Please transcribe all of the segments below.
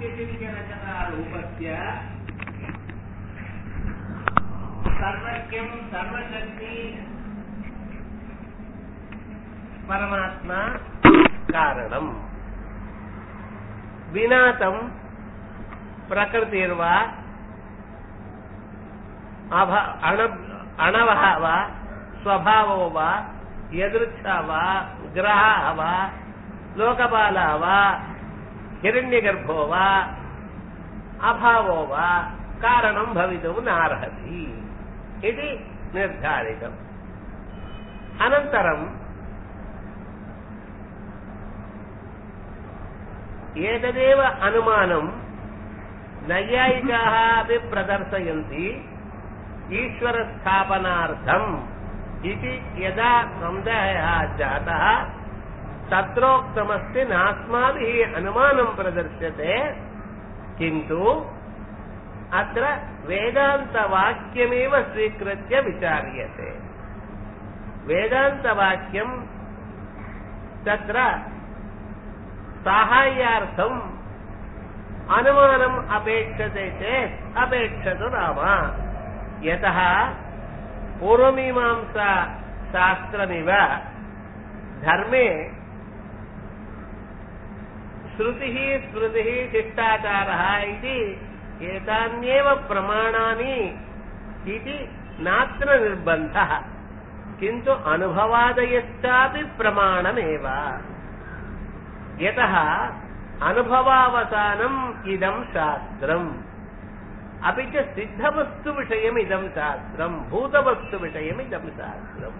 वाक्यचिन्तनकलारूपस्य सर्वज्ञं सर्वशक्ति परमात्मा कारणम् विनातं प्रकृतिर्वा अभ अण अणवः वा स्वभावो वा यदृच्छा वा ग्रहः वा लोकपालः वा हिरण्यगर्भो वा अभावो वा कारणं भवितुं नार्हति इति निर्धारितम् अनन्तरम् एतदेव अनुमानं नैयायिकाः अपि प्रदर्शयन्ति ईश्वरस्थापनार्थम् इति यदा सन्देहः जातः तत्रोक्तमस्ति नास्माभिः अनुमानं प्रदर्श्यते किन्तु अत्र वेदान्तवाक्यमेव स्वीकृत्य विचार्यते वेदान्तवाक्यं तत्र साहाय्यार्थम् अनुमानम् अपेक्षते चेत् अपेक्षतु नाम यतः पूर्वमीमांसा शास्त्रमिव धर्मे श्रुतिः स्मृतिः शिष्टाचारः इति एतान्येव प्रमाणानि इति नात्र निर्बन्धः किन्तु अनुभवादयश्चापि प्रमाणमेव यतः अनुभवावसानम् इदं शास्त्रम् अपि च सिद्धवस्तुविषयमिदं शास्त्रम् भूतवस्तुविषयमिदं शास्त्रम्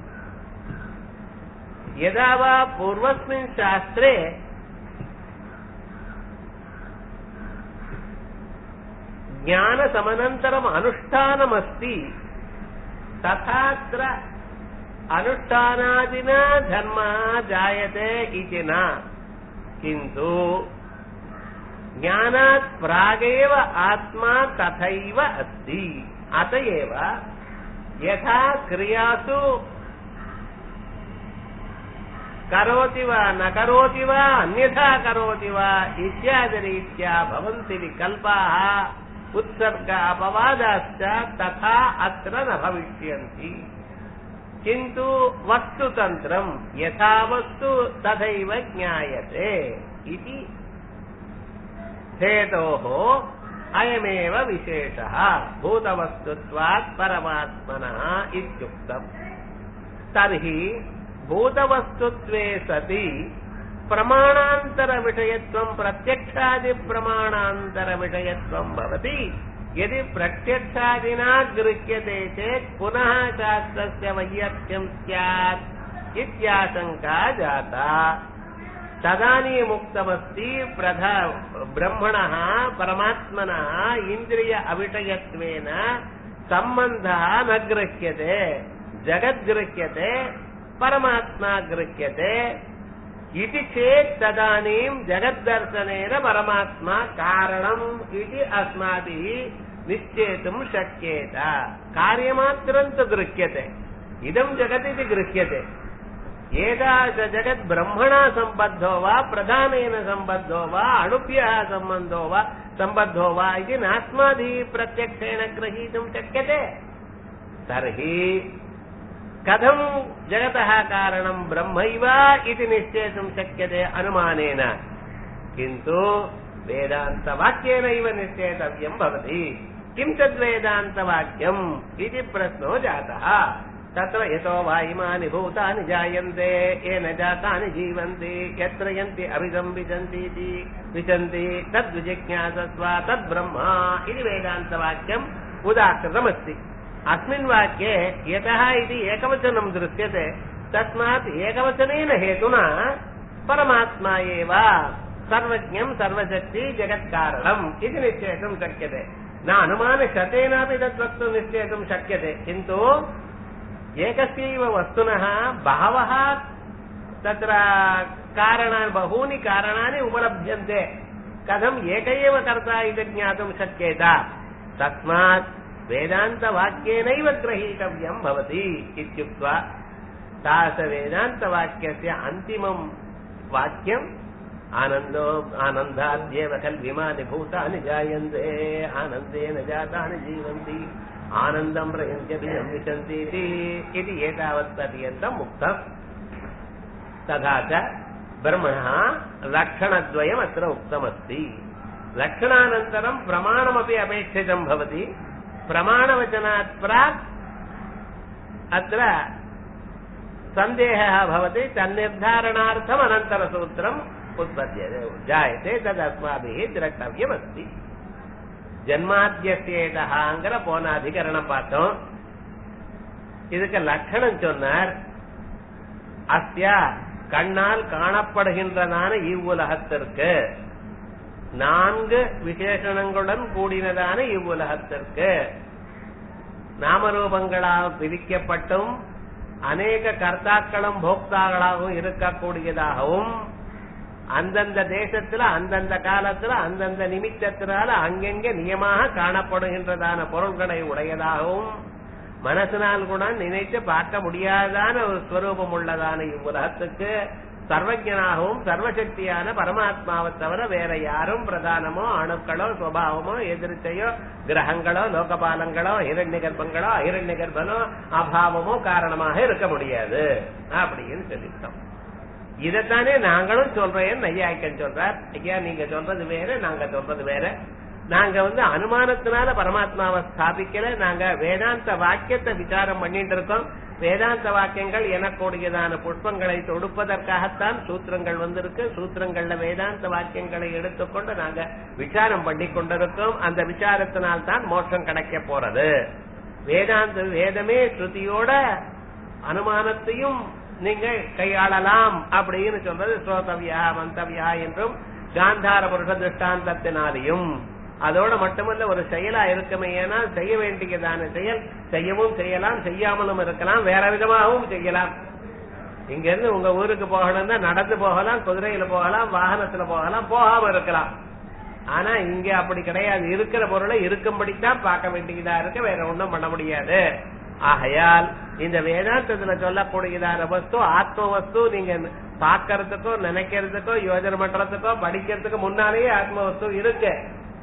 यदा वा पूर्वस्मिन् शास्त्रे ज्ञानसमनन्तरम् अनुष्ठानमस्ति तथात्र अनुष्ठानादिना धर्मः जायते इति न किन्तु ज्ञानात् प्रागेव आत्मा तथैव अस्ति अत एव यथा क्रियासु करोति वा न करोति वा अन्यथा करोति वा इत्यादिरीत्या भवन्ति विकल्पाः उत्सर्ग अपवादाश्च तथा अत्र न भविष्यन्ति किन्तु वस्तुतन्त्रम् यथा वस्तु तथैव ज्ञायते इति हेतोः अयमेव विशेषः भूतवस्तुत्वात् परमात्मनः इत्युक्तम् तर्हि भूतवस्तुत्वे सति प्रमाणान्तरविषयत्वम् प्रत्यक्षादिप्रमाणान्तरविषयत्वम् भवति यदि प्रत्यक्षादिना गृह्यते चेत् पुनः शास्त्रस्य वैयक्त्यम् स्यात् इत्याशङ्का जाता तदानीमुक्तमस्ति प्रधा ब्रह्मणः परमात्मनः इन्द्रिय अविषयत्वेन सम्बन्धः न गृह्यते जगद्गृह्यते परमात्मा गृह्यते इति चेत् तदानीं जगद्दर्शनेन परमात्मा कारणम् इति अस्माभिः निश्चेतुं शक्येत कार्यमात्रं तु गृह्यते इदं जगदिति गृह्यते एतादृश जगत् ब्रह्मणा सम्बद्धो वा प्रधानेन सम्बद्धो वा अणुभ्यः सम्बन्धो वा सम्बद्धो वा इति नास्माभिः प्रत्यक्षेण ग्रहीतुं शक्यते तर्हि कथं जगतः कारणं ब्रह्मैव इति निश्चेतुं शक्यते अनुमानेन किन्तु वेदान्तवाक्येनैव निश्चेतव्यं भवति किं तद्वेदान्तवाक्यम् इति प्रश्नो जातः तत्र यतो वा इमानि भूतानि जायन्ते येन जातानि जीवन्ति यत्र यन्ति अभिदं विचन्ति इति विचन्ति तद्विजिज्ञासस्व तद्ब्रह्म इति वेदान्तवाक्यम् उदाहृतमस्ति अस्मिन् वाक्ये यतः इति एकवचनं दृश्यते तस्मात् एकवचनेन हेतुना परमात्मा एव सर्वज्ञं सर्वशक्ति जगत्कारणम् इति निश्चेतुं शक्यते न अनुमानशतेनापि तत् वक्तुं निश्चेतुं शक्यते किन्तु एकस्यैव वस्तुनः बहवः तत्र कारणानि बहूनि कारणानि उपलभ्यन्ते कथम् एक एव कर्ता इति ज्ञातुं शक्येत तस्मात् वेदान्तवाक्येनैव ग्रहीतव्यं भवति इत्युक्त्वा तादृशवेदान्तवाक्यस्य अन्तिमं वाक्यम् ஆனந்தோ ஆனந்தாத்யேவ கல்விமானி பூதானி ஜாயந்தே ஆனந்தேன ஜாதானி ஜீவந்தி ஆனந்தம் பிரயஞ்சபியம் விசந்தி இது ஏதாவத் பர்யந்தம் முக்தம் तथा च ब्रह्मणः लक्षणद्वयम् अत्र उक्तमस्ति लक्षणानन्तरम् प्रमाणमपि अपेक्षितम् भवति प्रमाणवचनात् प्राक् अत्र सन्देहः भवति तन्निर्धारणार्थम् अनन्तरसूत्रम् उत्पद्यते जायते तदस्माभिः द्रष्टव्यमस्ति ஜன்மாத்தியசேதகாங்கிற போன அதிகரணம் பார்த்தோம் இதுக்கு லட்சணம் சொன்னார் அஸ்யா கண்ணால் காணப்படுகின்றதான இவ்வுலகத்திற்கு நான்கு விசேஷணங்களுடன் கூடினதான இவ்வுலகத்திற்கு நாமரூபங்களால் பிரிக்கப்பட்டும் அநேக கர்த்தாக்களும் போக்தாக்களாகவும் இருக்கக்கூடியதாகவும் அந்தந்த தேசத்துல அந்தந்த காலத்துல அந்தந்த நிமித்தத்தினால அங்கெங்கே நியமாக காணப்படுகின்றதான பொருள்களை உடையதாகவும் மனசினால் கூட நினைத்து பார்க்க முடியாதான ஒரு ஸ்வரூபம் உள்ளதான இவ்வுலகத்துக்கு சர்வஜனாகவும் சர்வசக்தியான பரமாத்மாவை தவிர வேற யாரும் பிரதானமோ அணுக்களோ சுவாவமோ எதிர்த்தையோ கிரகங்களோ லோகபாலங்களோ இரண்ய கர்ப்பங்களோ இரண்ய கர்ப்பனோ அபாவமோ காரணமாக இருக்க முடியாது அப்படின்னு சொல்லிட்டோம் இதைத்தானே நாங்களும் சொல்றேன் நையாய்க்கன் சொல்றார் ஐயா நீங்க சொல்றது வேற நாங்க சொல்றது வேற நாங்க வந்து அனுமானத்தினால பரமாத்மாவை ஸ்தாபிக்கல நாங்க வேதாந்த வாக்கியத்தை விசாரம் பண்ணிட்டு இருக்கோம் வேதாந்த வாக்கியங்கள் எனக்கூடியதான புஷ்பங்களை தொடுப்பதற்காகத்தான் சூத்திரங்கள் வந்திருக்கு சூத்திரங்கள்ல வேதாந்த வாக்கியங்களை எடுத்துக்கொண்டு நாங்க விசாரம் பண்ணி கொண்டிருக்கோம் அந்த விசாரத்தினால் தான் மோட்சம் கிடைக்க போறது வேதாந்த வேதமே ஸ்ருதியோட அனுமானத்தையும் நீங்க கையாளலாம் அப்படின்னு சொல்றது ஸ்ரோதவியா மந்தவியா என்றும் காந்தார புருஷ திருஷ்டாந்தத்தினாலையும் அதோட மட்டுமல்ல ஒரு செயலா இருக்குமே ஏனால் செய்ய வேண்டியதான செயல் செய்யவும் செய்யலாம் செய்யாமலும் இருக்கலாம் வேற விதமாகவும் செய்யலாம் இங்க இருந்து உங்க ஊருக்கு போகணும்னா நடந்து போகலாம் குதிரையில போகலாம் வாகனத்துல போகலாம் போகாம இருக்கலாம் ஆனா இங்க அப்படி கிடையாது இருக்கிற பொருளை இருக்கும்படித்தான் பார்க்க வேண்டியதா இருக்கு வேற ஒண்ணும் பண்ண முடியாது ஆகையால் இந்த வேதாந்தத்துல சொல்லக்கூடியதான வஸ்து ஆத்ம வஸ்து நீங்க பாக்கிறதுக்கோ நினைக்கிறதுக்கோ யோஜனை பண்றதுக்கோ படிக்கிறதுக்கு முன்னாலேயே ஆத்ம வஸ்து இருக்கு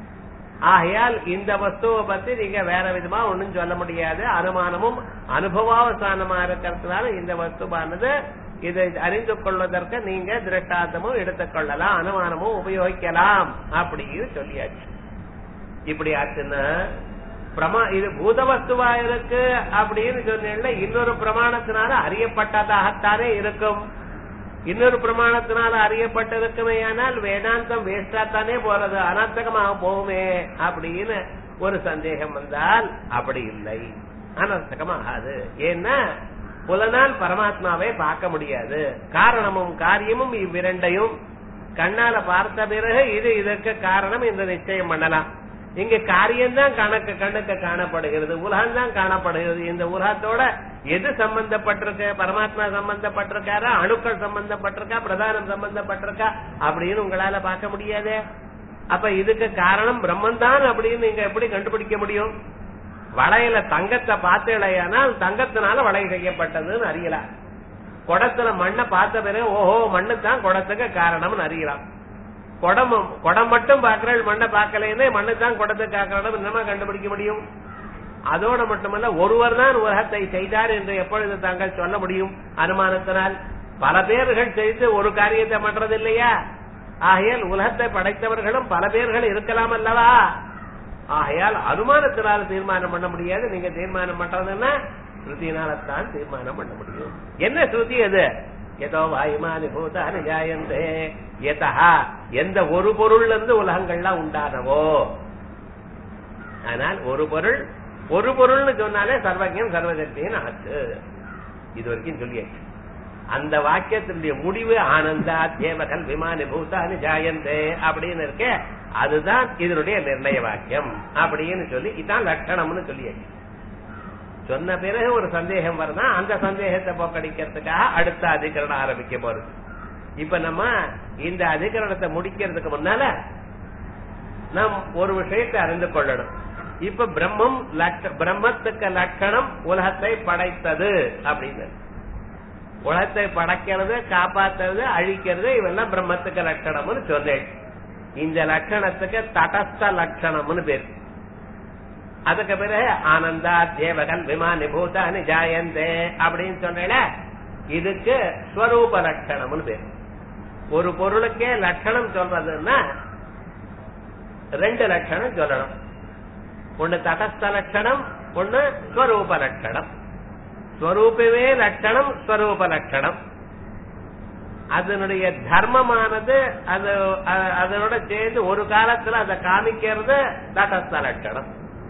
ஆகையால் இந்த வஸ்துவை பத்தி நீங்க வேற விதமா ஒண்ணும் சொல்ல முடியாது அனுமானமும் அனுபவாவசானமா இருக்கிறதுனால இந்த வஸ்துவானது இதை அறிந்து கொள்வதற்கு நீங்க திருஷ்டாந்தமும் எடுத்துக்கொள்ளலாம் அனுமானமும் உபயோகிக்கலாம் அப்படின்னு சொல்லியாச்சு இப்படி ஆச்சுன்னா பிரமா இது பூத வஸ்துவா இருக்கு அப்படின்னு சொன்னீங்கன்னா இன்னொரு பிரமாணத்தினால அறியப்பட்டதாகத்தானே இருக்கும் இன்னொரு பிரமாணத்தினால அறியப்பட்டிருக்குமே ஆனால் வேதாந்தம் வேஸ்டா தானே போறது அனர்த்தகமாக போகுமே அப்படின்னு ஒரு சந்தேகம் வந்தால் அப்படி இல்லை அனர்த்தகமாகாது ஏன்னா புலனால் பரமாத்மாவை பார்க்க முடியாது காரணமும் காரியமும் இவ்விரண்டையும் கண்ணால பார்த்த பிறகு இது இதற்கு காரணம் என்று நிச்சயம் பண்ணலாம் இங்க காரியம்தான் கணக்கு கண்ணுக்கு காணப்படுகிறது உலகம் தான் காணப்படுகிறது இந்த உலகத்தோட எது சம்பந்தப்பட்டிருக்க பரமாத்மா சம்பந்தப்பட்டிருக்காரா அணுக்கள் சம்பந்தப்பட்டிருக்கா பிரதானம் சம்பந்தப்பட்டிருக்கா அப்படின்னு உங்களால பார்க்க முடியாதே அப்ப இதுக்கு காரணம் பிரம்மன் தான் அப்படின்னு நீங்க எப்படி கண்டுபிடிக்க முடியும் வளையல தங்கத்தை பார்த்தேனால் தங்கத்தினால வளை செய்யப்பட்டதுன்னு அறியலாம் குடத்துல மண்ணை பார்த்த பிறகு ஓஹோ மண்ணு தான் குடத்துக்கு காரணம்னு அறியலாம் குடம் குடம் மட்டும் பாக்குறேன் மண்ணை பார்க்கலன்னு மண்ணு தான் குடத்துக்கு காரணம் என்னமா கண்டுபிடிக்க முடியும் அதோட மட்டுமல்ல ஒருவர் தான் உலகத்தை செய்தார் என்று எப்பொழுது தாங்கள் சொல்ல முடியும் அனுமானத்தினால் பல பேர்கள் செய்து ஒரு காரியத்தை பண்றது இல்லையா ஆகையால் உலகத்தை படைத்தவர்களும் பல பேர்கள் இருக்கலாம் அல்லவா ஆகையால் அனுமானத்தினால் தீர்மானம் பண்ண முடியாது நீங்க தீர்மானம் பண்றதுன்னா ஸ்ருதியினால்தான் தீர்மானம் பண்ண முடியும் என்ன ஸ்ருதி அது ஏதோ வாயுமானி பூதானி ஜாயந்தே எதா எந்த ஒரு பொருள்ல இருந்து உலகங்கள்லாம் உண்டானவோ ஆனால் ஒரு பொருள் ஒரு பொருள்னு சொன்னாலே சர்வஜம் சர்வசக்தியின் ஆச்சு இது வரைக்கும் சொல்லியாச்சு அந்த வாக்கியத்தினுடைய முடிவு ஆனந்தா தேவகல் விமானி பூதானி ஜாயந்தே அப்படின்னு இருக்க அதுதான் இதனுடைய நிர்ணய வாக்கியம் அப்படின்னு சொல்லி இதான் லட்சணம்னு சொல்லியாச்சு சொன்ன பிறகு ஒரு சந்தேகம் வருதா அந்த சந்தேகத்தை போக்கடிக்கிறதுக்காக அடுத்த அதிகரணம் ஆரம்பிக்க போறது இப்ப நம்ம இந்த அதிகரணத்தை முடிக்கிறதுக்கு முன்னால நாம் ஒரு விஷயத்தை அறிந்து கொள்ளணும் இப்ப பிரம்மம் பிரம்மத்துக்கு லட்சணம் உலகத்தை படைத்தது அப்படின்னு உலகத்தை படைக்கிறது காப்பாத்துறது அழிக்கிறது இவெல்லாம் பிரம்மத்துக்கு லட்சணம்னு சொன்னேன் இந்த லட்சணத்துக்கு தடஸ்த லட்சணம்னு பேர் அதுக்கு பிறகு ஆனந்தா தேவகன் விமானி பூதானி ஜாயந்தே அப்படின்னு சொன்னேல இதுக்கு ஸ்வரூப லட்சணம்னு பேர் ஒரு பொருளுக்கே லட்சணம் சொல்றதுன்னா ரெண்டு லட்சணம் சொல்லணும் ஒண்ணு தடஸ்த லட்சணம் ஒண்ணு ஸ்வரூப லட்சணம் ஸ்வரூபமே லட்சணம் ஸ்வரூப லட்சணம் அதனுடைய தர்மமானது அது அ- அதனோட சேர்ந்து ஒரு காலத்துல அதை காமிக்கிறது தடஸ்த லட்சணம்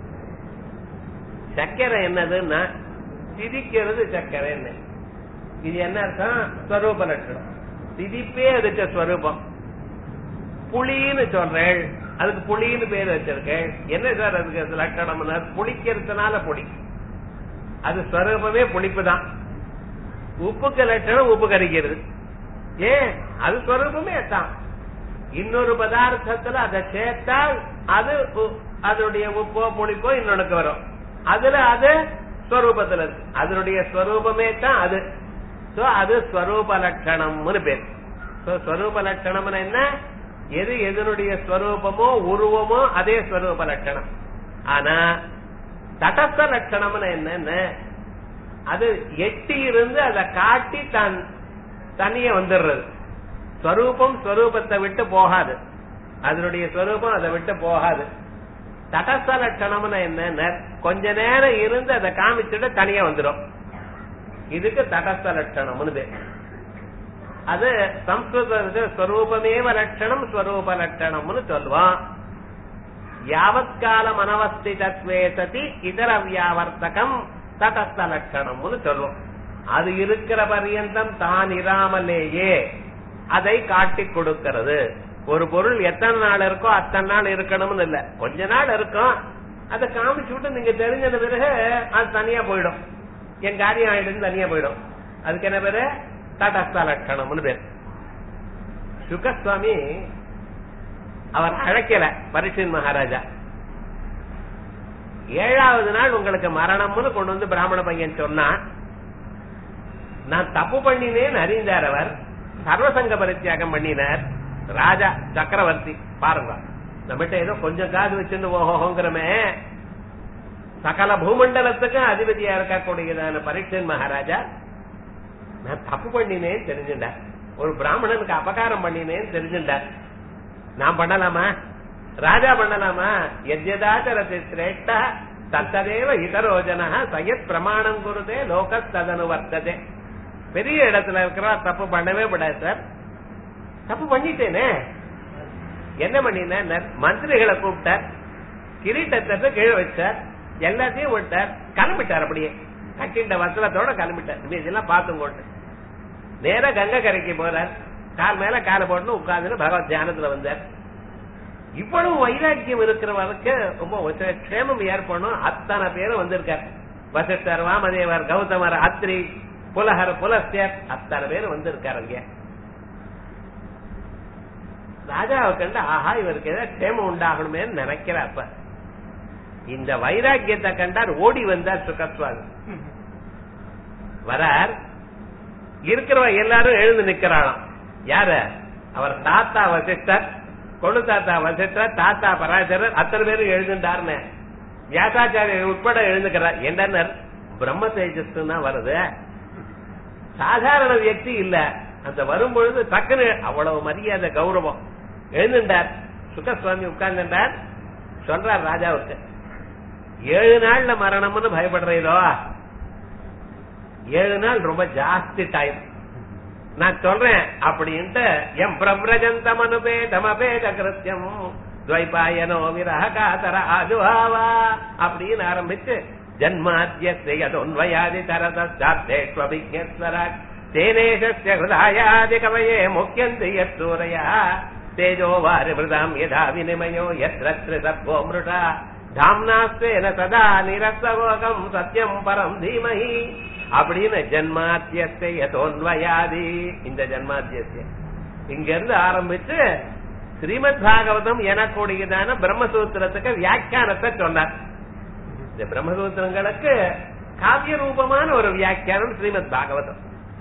சக்கரை என்னதுன்னா திதிக்கிறது சக்கரை என்ன இது என்ன அர்த்தம் ஸ்வரூப லட்சணம் திதிப்பே அதுக்கு ஸ்வரூபம் புளின்னு சொல்றேன் அதுக்கு புளின்னு பேர் வச்சிருக்கேன் என்ன சார் அதுக்கு லட்சணம்னா புளிக்கிறதுனால புளி அது ஸ்வரூபமே புளிப்பு தான் உப்புக்கு லட்சணம் உப்பு கரிக்கிறது ஏன் அது ஸ்வரூபமே தான் இன்னொரு பதார்த்தத்துல அதை சேர்த்தால் அது உ- அதனுடைய உப்போ புளிப்போ இன்னொன்னுக்கு வரும் அதுல அது ஸ்வரூபத்துல இருக்கு அதனுடைய ஸ்வரூபமே தான் அது சோ அது ஸ்வரூப லட்சணம்னு பேர் சோ ஸ்வரூப லட்சணம்னு என்ன எது எதனுடைய ஸ்வரூபமோ உருவமோ அதே ஸ்வரூப லட்சணம் ஆனா தடஸ்த லட்சணம்னு என்னன்னு அது எட்டி இருந்து அதை காட்டி தான் தனியே வந்துடுறது ஸ்வரூபம் ஸ்வரூபத்தை விட்டு போகாது அதனுடைய ஸ்வரூபம் அதை விட்டு போகாது தடஸ்த லட்சணம்னு என்ன கொஞ்ச நேரம் இருந்து அதை காமிச்சுட்டு தனியா வந்துடும் இதுக்கு தடஸ்த லட்சணம்னு பேர் அது சம்ஸ்கிருத ஸ்வரூபமேவ லட்சணம் ஸ்வரூப லட்சணம்னு சொல்லுவான் யாவத் காலம் அனவஸ்திதத்வே சதி இதர வியாவர்த்தகம் தடஸ்த லட்சணம்னு சொல்லுவோம் அது இருக்கிற பரியந்தம் தான் இராமலேயே அதை காட்டி கொடுக்கிறது ஒரு பொருள் எத்தனை நாள் இருக்கோ அத்தனை நாள் இருக்கணும்னு இல்ல கொஞ்ச நாள் இருக்கும் அதை காமிச்சு விட்டு நீங்க தெரிஞ்சது பிறகு அது தனியா போயிடும் என் காரியம் ஆயிடுன்னு தனியா போயிடும் அதுக்கு என்ன பேரு தடஸ்த லட்சணம்னு பேர் சுகஸ்வாமி அவர் அழைக்கல பரிசின் மகாராஜா ஏழாவது நாள் உங்களுக்கு மரணம்னு கொண்டு வந்து பிராமண பையன் சொன்னா நான் தப்பு பண்ணினேன்னு அறிந்தார் அவர் சர்வசங்க பரித்தியாகம் பண்ணினார் ராஜா சக்கரவர்த்தி பாருங்க நம்மகிட்ட ஏதோ கொஞ்சம் காது வச்சுட்டு ஓஹோங்கிறமே சகல பூமண்டலத்துக்கும் அதிபதியா இருக்கக்கூடியதான பரீட்சன் மகாராஜா நான் தப்பு பண்ணினேன்னு தெரிஞ்சுட்டார் ஒரு பிராமணனுக்கு அபகாரம் பண்ணினேன்னு தெரிஞ்சுட்டார் நான் பண்ணலாமா ராஜா பண்ணலாமா எத்யதாச்சரத்தை சிரேஷ்ட தத்ததேவ இதரோஜன சயத் பிரமாணம் குருதே லோக ததனு வர்த்ததே பெரிய இடத்துல இருக்கிறா தப்பு பண்ணவே கூடாது சார் தப்பு பண்ணிட்டேனே என்ன பண்ணின மந்திரிகளை கூப்பிட்டார் கிரீட்டத்தை கீழே வச்சார் எல்லாத்தையும் விட்டார் கிளம்பிட்டார் அப்படியே கட்டிண்ட வசலத்தோட கிளம்பிட்டார் இனிமே இதெல்லாம் பார்த்துங்கோட்டு நேரா கங்கை கரைக்கு போறார் கால் மேல காலை போட்டு உட்கார்ந்து பகவத் தியானத்துல வந்தார் இவ்வளவு வைராக்கியம் இருக்கிறவருக்கு ரொம்ப ஒரு க்ஷேமம் ஏற்படணும் அத்தனை பேரும் வந்திருக்கார் வசிஷ்டர் வாமதேவர் கௌதமர் அத்ரி புலஹர் புலஸ்தர் அத்தனை பேர் வந்திருக்காரு அங்க ராஜாவை கண்டு ஆஹா இவருக்கு ஏதாவது க்ஷேமம் உண்டாகணுமே நினைக்கிறார் அப்ப இந்த வைராக்கியத்தை கண்டார் ஓடி வந்தார் சுகஸ்வாமி வரார் இருக்கிறவ எல்லாரும் எழுந்து நிக்கிறாளாம் யாரு அவர் தாத்தா வசிஷ்டர் கொழு தாத்தா வசிஷ்டர் தாத்தா பராசரர் அத்தனை பேரும் எழுதுண்டாருன்னு வியாசாச்சாரியர் உட்பட எழுந்துக்கிறார் என்னன்னர் பிரம்ம தேஜஸ் தான் வருது சாதாரண வியக்தி இல்ல அந்த வரும்பொழுது டக்குன்னு அவ்வளவு மரியாதை கௌரவம் எழுந்துட்டார் சுகசுவாமி உட்கார்ந்துட்டார் சொல்றார் ராஜாவுக்கு ஏழு நாள்ல மரணம்னு பயப்படுறீரோ ஏழு நாள் ரொம்ப ஜாஸ்தி டைம் நான் சொல்றேன் அப்படின்ட்டு எம் பிரபிரஜந்தம் அனுபேதமபேத கிருத்தியம் துவைபாயனோ விரக காதர ஆஜுவாவா அப்படின்னு ஆரம்பிச்சு ஜன்மாத்தியன்வயாதி தரதேஸ்வராட் தேனேஷஸ்ய ஹிருதாயாதி கவயே முக்கியந்தி யத்தூரயா தேஜோ வாரி மிருதாம் யதா வினிமயோ யத்ர சர்வோ மிருஷா தாம்னாஸ்வேன சதா நிரஸ்தவோகம் சத்யம் பரம் தீமஹி அப்படின்னு ஜன்மாத்தியத்தை தோன்வயாதி இந்த ஜன்மாத்தியத்தை இங்க இருந்து ஆரம்பிச்சு ஸ்ரீமத் பாகவதம் எனக்கூடியதான பிரம்மசூத்திரத்துக்கு வியாக்கியானத்தை சொன்னார் இந்த பிரம்மசூத்திரங்களுக்கு காவிய ரூபமான ஒரு வியாக்கியானம் ஸ்ரீமத் பாகவதம்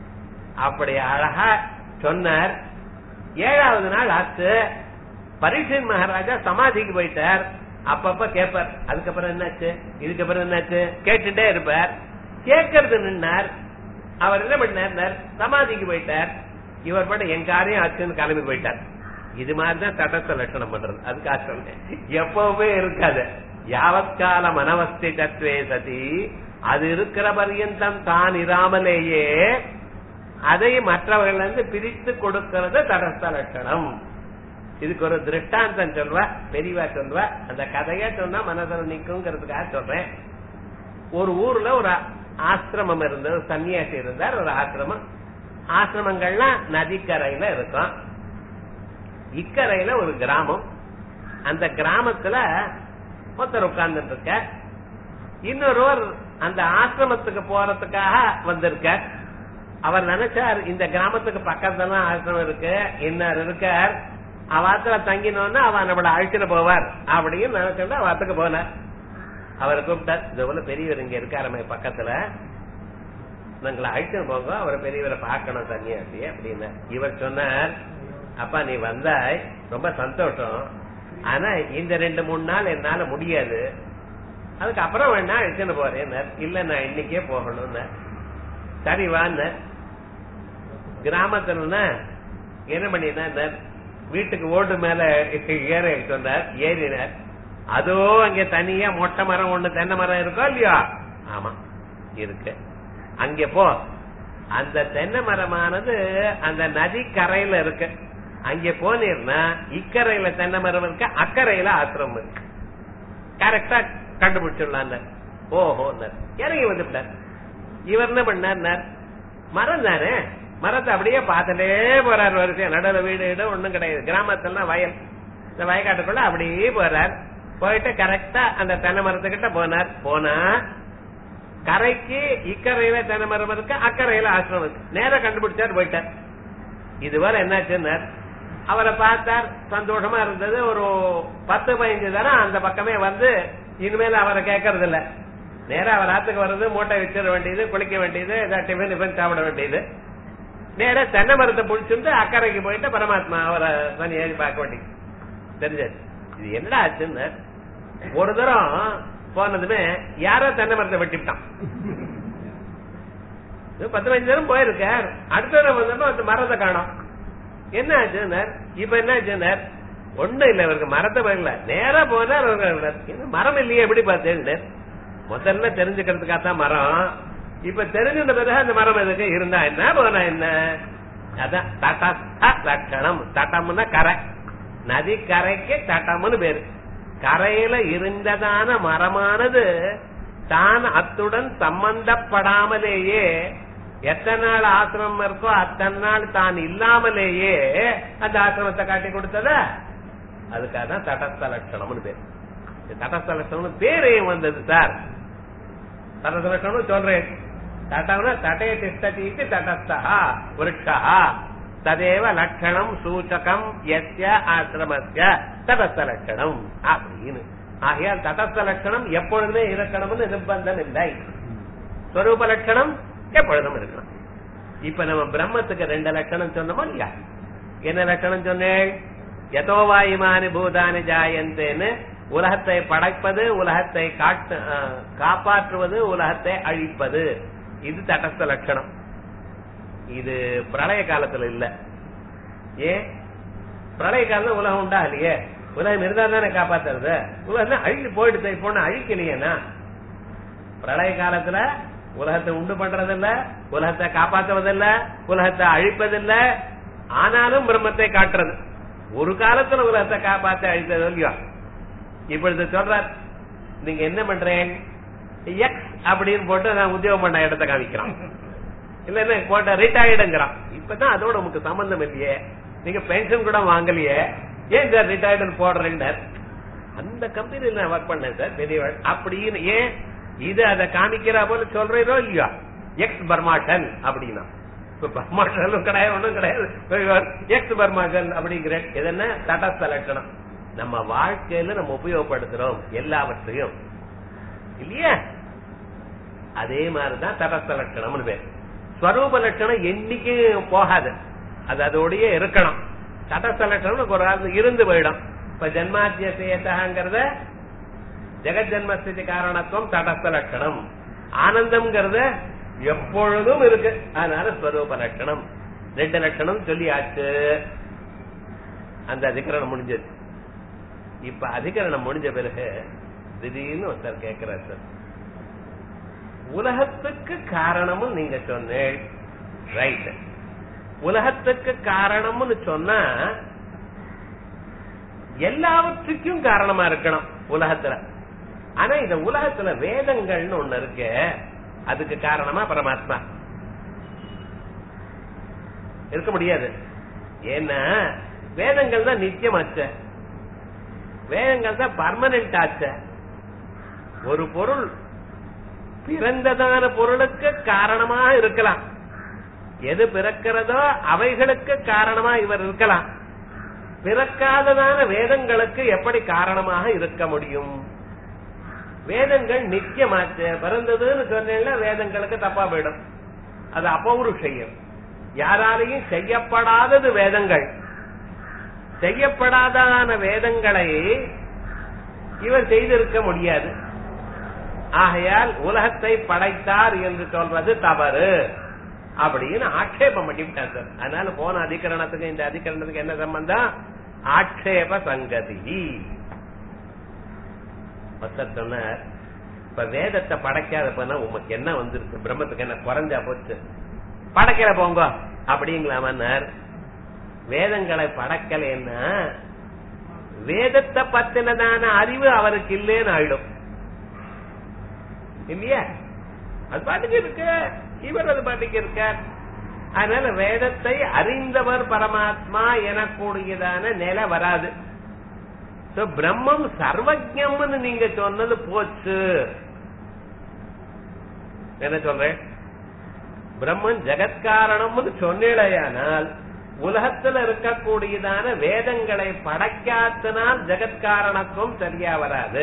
அப்படி அழகா சொன்னார் ஏழாவது நாள் ஆச்சு பரீட்சன் மகாராஜா சமாதிக்கு போயிட்டார் அப்பப்ப கேட்பார் அதுக்கப்புறம் என்னாச்சு இதுக்கப்புறம் என்னாச்சு கேட்டுட்டே இருப்பார் கேட்கறது நின்னார் அவர் என்ன பண்ணார் சமாதிக்கு போயிட்டார் இவர் பாட்டு என் காரியம் ஆச்சுன்னு கிளம்பி போயிட்டார் இது மாதிரிதான் தடத்த லட்சணம் பண்றது அதுக்காக சொன்னேன் எப்பவுமே இருக்காது யாவத்காலம் அனவஸ்தை தத்வே சதி அது இருக்கிற பர்யந்தம் தான் இராமலேயே அதை மற்றவர்கள் வந்து பிரித்து கொடுக்கிறது தடஸ்த லட்சணம் இதுக்கு ஒரு திருஷ்டாந்தம் சொல்வா பெரியவா சொல்வா அந்த கதையா சொன்னா மனதில் நிக்குங்கிறதுக்காக சொல்றேன் ஒரு ஊர்ல ஒரு ஆசிரமம் இருந்தது ஒரு சன்னியாசி இருந்தார் ஒரு ஆசிரமம் ஆசிரமங்கள்லாம் நதிக்கரையில இருக்கும் இக்கரையில ஒரு கிராமம் அந்த கிராமத்துல ஒருத்தர் உட்கார்ந்துட்டு இருக்க இன்னொருவர் அந்த ஆசிரமத்துக்கு போறதுக்காக வந்திருக்கார் அவர் நினைச்சார் இந்த கிராமத்துக்கு பக்கத்துல தான் ஆசிரமம் இருக்கு இன்னார் இருக்கார் அவாத்துல தங்கினோன்னா அவ நம்மள அழைச்சிட்டு போவார் அப்படின்னு நினைச்சுட்டு அவத்துக்கு போனார் அவரை கூப்பிட்டார் இது போல பெரியவர் இங்க இருக்காருமே பக்கத்துல நாங்களை அழைச்சிட்டு போங்க அவர் பெரியவரை பார்க்கணும் சன்னியாசி அப்படின்னு இவர் சொன்னார் அப்பா நீ வந்தாய் ரொம்ப சந்தோஷம் ஆனா இந்த ரெண்டு மூணு நாள் என்னால முடியாது அதுக்கப்புறம் வேணா அழைச்சிட்டு போறேன் இல்ல நான் இன்னைக்கே போகணும்னு சரி வான்னு கிராமத்துல என்ன பண்ணினா வீட்டுக்கு ஓட்டு மேல ஏற சொன்னார் ஏறினார் அதோ அங்க தனியா மொட்டை மரம் ஒண்ணு தென்னை மரம் இருக்கோ இல்லையா ஆமா இருக்கு அங்க போ அந்த தென்னை மரமானது அந்த நதி கரையில இருக்கு அங்க போனீர்னா இக்கரையில தென்னை மரம் இருக்கு அக்கறையில ஆசிரமம் இருக்கு கரெக்டா கண்டுபிடிச்சிடலாம் ஓஹோ இறங்கி வந்துட்டார் இவர் என்ன பண்ணார் மரம் தானே மரத்தை அப்படியே பார்த்துட்டே போறார் வரிசையா நடுவில் வீடு வீடு ஒண்ணும் கிடையாது கிராமத்துல வயல் இந்த வயக்காட்டுக்குள்ள அப்படியே போறார் போயிட்டு கரெக்டா அந்த தென்னை மரத்துக்கிட்ட போனார் போனா கரைக்கு இக்கரையில தென்னை மரம் இருக்கு அக்கறையில ஆசிரமம் இருக்கு நேரம் கண்டுபிடிச்சார் போயிட்டார் இதுவரை என்னாச்சுன்னார் அவரை பார்த்தார் சந்தோஷமா இருந்தது ஒரு பத்து பதினஞ்சு தரம் அந்த பக்கமே வந்து இனிமேல் அவரை கேட்கறது இல்ல நேரா அவர் ஆத்துக்கு வர்றது மூட்டை வச்சிட வேண்டியது குளிக்க வேண்டியது ஏதாவது டிஃபன் டிஃபன் சாப்பிட வேண்டியது நேரா தென்னை மரத்தை புடிச்சுட்டு அக்கறைக்கு போயிட்டு பரமாத்மா அவரை ஏறி பார்க்க வேண்டியது தெரிஞ்சது இது என்னடா ஆச்சுன்னு ஒரு தரம் போனதுமே யாரோ தென்னை மரத்தை வெட்டிவிட்டான் பத்து பதினஞ்சு தரம் போயிருக்கார் அடுத்த தரம் வந்தோம் அந்த மரத்தை காணும் என்ன ஆச்சுன்னார் இப்ப என்ன ஆச்சுன்னார் ஒண்ணும் இல்ல இவருக்கு மரத்தை வரல நேரா போனார் மரம் இல்லையே எப்படி பார்த்தேன் முதல்ல தெரிஞ்சுக்கிறதுக்காக தான் மரம் இப்ப தெரிஞ்சிருந்த பிறகு அந்த மரம் எதுக்கு இருந்தா என்ன போனா என்ன அதான் தட்டஸ்த லட்சணம் தட்டம்னா கரை நதி கரைக்கு தட்டம்னு பேரு கரையில இருந்ததான மரமானது தான் அத்துடன் சம்பந்தப்படாமலேயே எத்தனை நாள் ஆசிரமம் இருக்கோ அத்தனை நாள் தான் இல்லாமலேயே அந்த ஆசிரமத்தை காட்டி கொடுத்தத அதுக்காக தான் தடஸ்த லட்சணம்னு பேர் தடஸ்த லட்சணம் பேரையும் வந்தது சார் தடஸ்த லட்சணம் சொல்றேன் தட்டம்னா தட்டய திஷ்டதீக்கு தடஸ்தா விருட்சா ததேவ லட்சணம் சூச்சகம் எஸ்ய ஆசிரமஸ்ய தடஸ்த லட்சணம் அப்படின்னு ஆகையால் தடஸ்த லட்சணம் எப்பொழுதுமே இருக்கணும்னு நிர்பந்தம் இல்லை ஸ்வரூப லட்சணம் எப்பொழுதும் இருக்கணும் இப்ப நம்ம பிரம்மத்துக்கு ரெண்டு லட்சணம் சொன்னோமோ இல்லையா என்ன லட்சணம் சொன்னேன் எதோவாயுமானி பூதானி ஜாயந்தேன்னு உலகத்தை படைப்பது உலகத்தை காட்டு காப்பாற்றுவது உலகத்தை அழிப்பது இது தடஸ்த லட்சணம் இது பிரளய காலத்துல இல்ல ஏன் பிரளய காலத்துல உலகம் உண்டா இல்லையே உலகம் இருந்தா தானே காப்பாத்துறது உலகம் அழிஞ்சு போயிட்டு போன அழிக்கலையேனா பிரளய காலத்துல உலகத்தை உண்டு பண்றதில்ல உலகத்தை காப்பாற்றுவதில்ல உலகத்தை அழிப்பதில்ல ஆனாலும் பிரம்மத்தை காட்டுறது ஒரு காலத்துல உலகத்தை காப்பாத்த அழித்தது இல்லையா இப்பொழுது சொல்றார் நீங்க என்ன பண்றேன் எக்ஸ் அப்படின்னு போட்டு நான் உத்தியோகம் பண்ண இடத்த காமிக்கிறான் இல்ல என்ன போட்ட ரிட்டையர்டுங்கிறான் இப்பதான் அதோட உங்களுக்கு சம்பந்தம் இல்லையே நீங்க பென்ஷன் கூட வாங்கலையே ஏன் சார் ரிட்டையர்டு போடுறேன் அந்த கம்பெனியில் நான் ஒர்க் பண்ணேன் சார் பெரியவள் அப்படின்னு ஏன் இது அதை காமிக்கிறா போல சொல்றதோ இல்லையா எக்ஸ் பர்மாட்டன் அப்படின்னா இப்ப பர்மாட்டலும் கிடையாது ஒண்ணும் கிடையாது எக்ஸ் பர்மாட்டன் அப்படிங்கிற இது என்ன தடஸ்த லட்சணம் நம்ம வாழ்க்கையில நம்ம உபயோகப்படுத்துறோம் எல்லாவற்றையும் இல்லையா அதே மாதிரிதான் தடஸ்த லட்சணம்னு பேர் ஸ்வரூப லட்சணம் என்னைக்கும் போகாது அது அதோடயே இருக்கணும் தடஸ்த லட்சணம் ஒரு ஆள் இருந்து போயிடும் இப்ப ஜென்மாத்தியசேதங்கிறத ஜெகத் ஜென்மஸ்திதி காரணத்துவம் தடஸ்த லட்சணம் ஆனந்தம்ங்கிறது எப்பொழுதும் இருக்கு அதனால ஸ்வரூப லட்சணம் ரெண்டு லட்சணம் சொல்லியாச்சு அந்த அதிகரணம் முடிஞ்சது இப்ப அதிகரணம் முடிஞ்ச பிறகு திடீர்னு ஒருத்தர் கேட்கிறார் சார் உலகத்துக்கு காரணமும் நீங்க சொன்னேன் ரைட் உலகத்துக்கு காரணம்னு சொன்னா எல்லாவற்றுக்கும் காரணமா இருக்கணும் உலகத்துல ஆனா இந்த உலகத்துல வேதங்கள்னு ஒண்ணு இருக்கு அதுக்கு காரணமா பரமாத்மா இருக்க முடியாது ஏன்னா வேதங்கள் தான் நித்தியமாச்ச வேதங்கள் தான் பர்மனன்ட் ஆச்ச ஒரு பொருள் பிறந்ததான பொருளுக்கு காரணமா இருக்கலாம் எது பிறக்கிறதோ அவைகளுக்கு காரணமா இவர் இருக்கலாம் பிறக்காததான வேதங்களுக்கு எப்படி காரணமாக இருக்க முடியும் வேதங்கள் நித்தியமாச்சு பிறந்ததுன்னு சொன்னேன்னா வேதங்களுக்கு தப்பா போயிடும் அது அபௌருஷயம் யாராலையும் செய்யப்படாதது வேதங்கள் செய்யப்படாதான வேதங்களை இவர் செய்திருக்க முடியாது ஆகையால் உலகத்தை படைத்தார் என்று சொல்றது தவறு அப்படின்னு ஆட்சேபம் பண்ணிவிட்டார் சார் அதனால போன அதிகரணத்துக்கு இந்த அதிகரணத்துக்கு என்ன சம்பந்தம் ஆட்சேப சங்கதி ஒருத்தர் சொன்னார் இப்ப வேதத்தை படைக்காத போனா உமக்கு என்ன வந்துருக்கு பிரம்மத்துக்கு என்ன குறைஞ்சா போச்சு படைக்கல போங்க அப்படிங்களாமன்னார் வேதங்களை படைக்கலைன்னா வேதத்தை பத்தினதான அறிவு அவருக்கு இல்லேன்னு ஆயிடும் இல்லையா அது பாட்டுக்கு இருக்கு இவர் அது பாட்டுக்கு இருக்கார் அதனால வேதத்தை அறிந்தவர் பரமாத்மா எனக்கூடியதான நிலை வராது So, பிரம்மம் சர்வஜம்னு நீங்க சொன்னது போச்சு என்ன சொல்றேன் பிரம்மன் ஜெகத்காரணம்னு சொன்னேடையானால் உலகத்துல இருக்கக்கூடியதான வேதங்களை படைக்காத்தினால் ஜெகத்காரணத்துவம் சரியா வராது